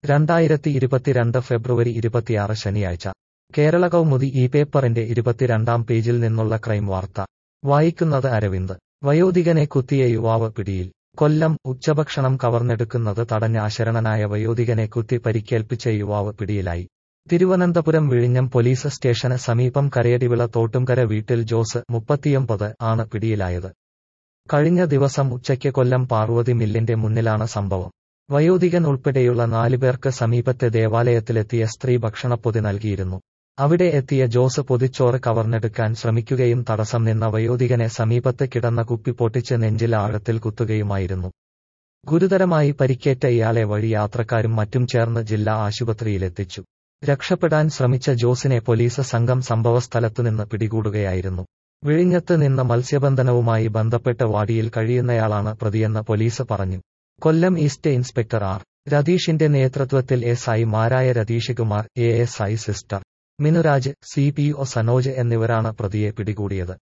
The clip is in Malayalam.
രണ്ടായിരത്തി ഇരുപത്തിരണ്ട് ഫെബ്രുവരി ഇരുപത്തിയാറ് ശനിയാഴ്ച കേരള കൗമുദി ഈ പേപ്പറിന്റെ ഇരുപത്തിരണ്ടാം പേജിൽ നിന്നുള്ള ക്രൈം വാർത്ത വായിക്കുന്നത് അരവിന്ദ് വയോധികനെ കുത്തിയ യുവാവ് പിടിയിൽ കൊല്ലം ഉച്ചഭക്ഷണം കവർന്നെടുക്കുന്നത് തടഞ്ഞ അശരണനായ വയോധികനെ കുത്തി പരിക്കേൽപ്പിച്ച യുവാവ് പിടിയിലായി തിരുവനന്തപുരം വിഴിഞ്ഞം പോലീസ് സ്റ്റേഷന് സമീപം കരയടിവിള തോട്ടുംകര വീട്ടിൽ ജോസ് മുപ്പത്തിയൊമ്പത് ആണ് പിടിയിലായത് കഴിഞ്ഞ ദിവസം ഉച്ചയ്ക്ക് കൊല്ലം പാർവതി മില്ലിന്റെ മുന്നിലാണ് സംഭവം വയോധികൻ ഉൾപ്പെടെയുള്ള നാലുപേർക്ക് സമീപത്തെ ദേവാലയത്തിലെത്തിയ സ്ത്രീ ഭക്ഷണപ്പൊതി നൽകിയിരുന്നു അവിടെ എത്തിയ ജോസ് പൊതിച്ചോറ് കവർന്നെടുക്കാൻ ശ്രമിക്കുകയും തടസ്സം നിന്ന വയോധികനെ സമീപത്ത് കിടന്ന കുപ്പി പൊട്ടിച്ച് നെഞ്ചിൽ ആഴത്തിൽ കുത്തുകയുമായിരുന്നു ഗുരുതരമായി പരിക്കേറ്റ ഇയാളെ വഴി യാത്രക്കാരും മറ്റും ചേർന്ന് ജില്ലാ ആശുപത്രിയിലെത്തിച്ചു രക്ഷപ്പെടാൻ ശ്രമിച്ച ജോസിനെ പോലീസ് സംഘം സംഭവസ്ഥലത്തുനിന്ന് പിടികൂടുകയായിരുന്നു വിഴിഞ്ഞത്ത് നിന്ന് മത്സ്യബന്ധനവുമായി ബന്ധപ്പെട്ട് വാടിയിൽ കഴിയുന്നയാളാണ് പ്രതിയെന്ന് പോലീസ് പറഞ്ഞു കൊല്ലം ഈസ്റ്റ് ഇൻസ്പെക്ടർ ആർ രതീഷിന്റെ നേതൃത്വത്തിൽ എസ് ഐ മാരായ Ratheesh Kumar A S I sister Minuraj C P O Sanoj എന്നിവരാണ് പ്രതിയെ പിടികൂടിയത്